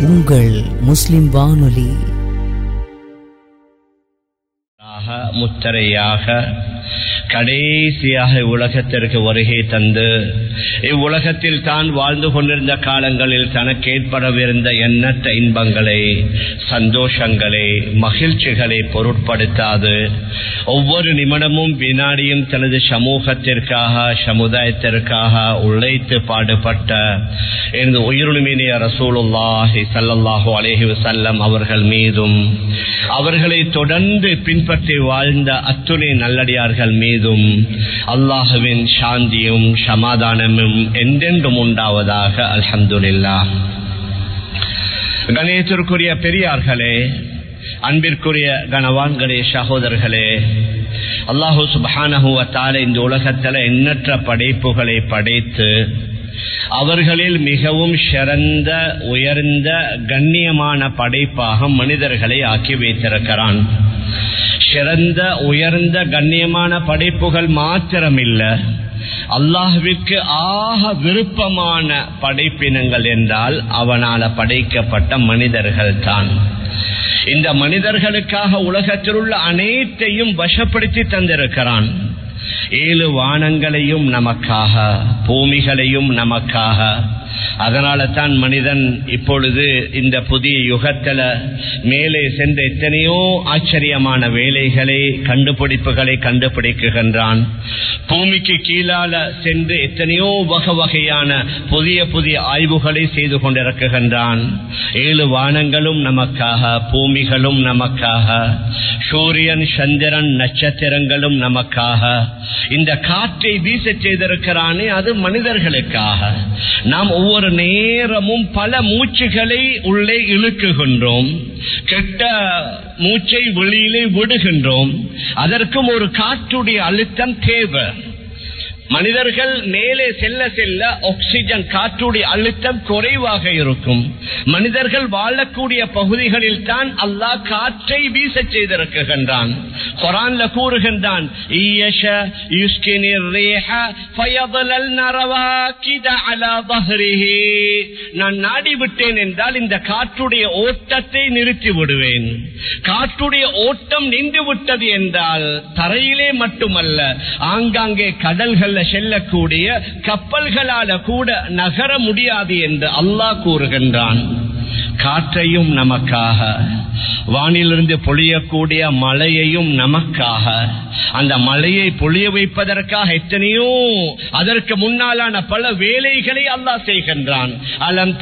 உங்கள் முஸ்லிம் வானொலி ஆக, முத்தரையாக கடைசியாக உலகத்திற்கு வருகை தந்து இவ்வுலகத்தில் தான் வாழ்ந்து கொண்டிருந்த காலங்களில் தனக்கு ஏற்படவிருந்த எண்ணற்ற இன்பங்களை சந்தோஷங்களை மகிழ்ச்சிகளை பொருட்படுத்தாது ஒவ்வொரு நிமிடமும் வினாடியும் தனது சமூகத்திற்காக சமுதாயத்திற்காக உழைத்து பாடுபட்ட எனது உயிரினுமினிய ரசூலுல்லாஹி ஸல்லல்லாஹு அலைஹி வஸல்லம் அவர்கள் மீதும் அவர்களை தொடர்ந்து பின்பற்றி வாழ்ந்த அத்துணை நல்லடியார்கள் மீதும் அல்லாஹுவின் சாந்தியும் சமாதானமும் என்றென்றும் உண்டாவதாக அல்ஹம்துலில்லாஹ் கணேசருக்குரிய பெரியார்களே அன்பிற்குரிய கனவான்களே சகோதரர்களே அல்லாஹூ சுபானஹுவத்தால இந்த உலகத்தில் எண்ணற்ற படைப்புகளை படைத்து அவர்களில் மிகவும் சிறந்த உயர்ந்த கண்ணியமான படைப்பாக மனிதர்களை ஆக்கி வைத்திருக்கிறான் சிறந்த உயர்ந்த கண்ணியமான படைப்புகள் மாத்திரமில்ல அல்லாஹ்விற்கு ஆக விருப்பமான படைப்பினங்கள் என்றால் அவனால படைக்கப்பட்ட மனிதர்கள் தான் இந்த மனிதர்களுக்காக உலகத்தில் உள்ள அனைத்தையும் வசப்படுத்தி தந்திருக்கிறான் ஏழு வானங்களையும் நமக்காக பூமிகளையும் நமக்காக அதனால தான் மனிதன் இப்பொழுது இந்த புதிய யுகத்துல மேலே சென்ற எத்தனையோ ஆச்சரியமான வேலைகளை கண்டுபிடிப்புகளை கண்டுபிடிக்குகின்றான் பூமிக்கு கீழால சென்று எத்தனையோ வகை வகையான புதிய புதிய ஆய்வுகளை செய்து கொண்டிருக்குகின்றான் ஏழு வானங்களும் நமக்காக பூமிகளும் நமக்காக சூரியன் சந்திரன் நட்சத்திரங்களும் நமக்காக இந்த காற்றை வீச செய்திருக்கிறானே அது மனிதர்களுக்காக நாம் ஒவ்வொரு நேரமும் பல மூச்சுகளை உள்ளே இழுக்குகின்றோம் கெட்ட மூச்சை வெளியிலே விடுகின்றோம் அதற்கும் ஒரு காற்றுடைய அழுத்தம் தேவை மனிதர்கள் மேலே செல்ல செல்ல ஆக்சிஜன் காற்றுடைய அழுத்தம் குறைவாக இருக்கும் மனிதர்கள் வாழக்கூடிய பகுதிகளில் தான் அல்லாஹ் காற்றை வீச செய்திருக்கின்றான் குரான்ல கூறுகின்றான் "ஈயஷ யுஸ்கினிர் ரீஹ ஃபயضللن رواكد على ظهره." நான் நாடி விட்டேன் என்றால் இந்த காற்றுடைய ஓட்டத்தை நிறுத்தி விடுவேன் காற்றுடைய ஓட்டம் நின்று விட்டது என்றால் தரையிலே மட்டுமல்ல ஆங்காங்கே கடல்கள் செல்லக்கூடிய கப்பல்களால கூட நகர முடியாது என்று அல்லாஹ் கூறுகின்றான் காற்றையும் நமக்காக வானிலிருந்து பொழியக்கூடிய மழையையும் நமக்காக அந்த மழையை பொழிய வைப்பதற்காக எத்தனையோ அதற்கு முன்னாலான பல வேலைகளை அல்லாஹ் செய்கின்றான் அலம்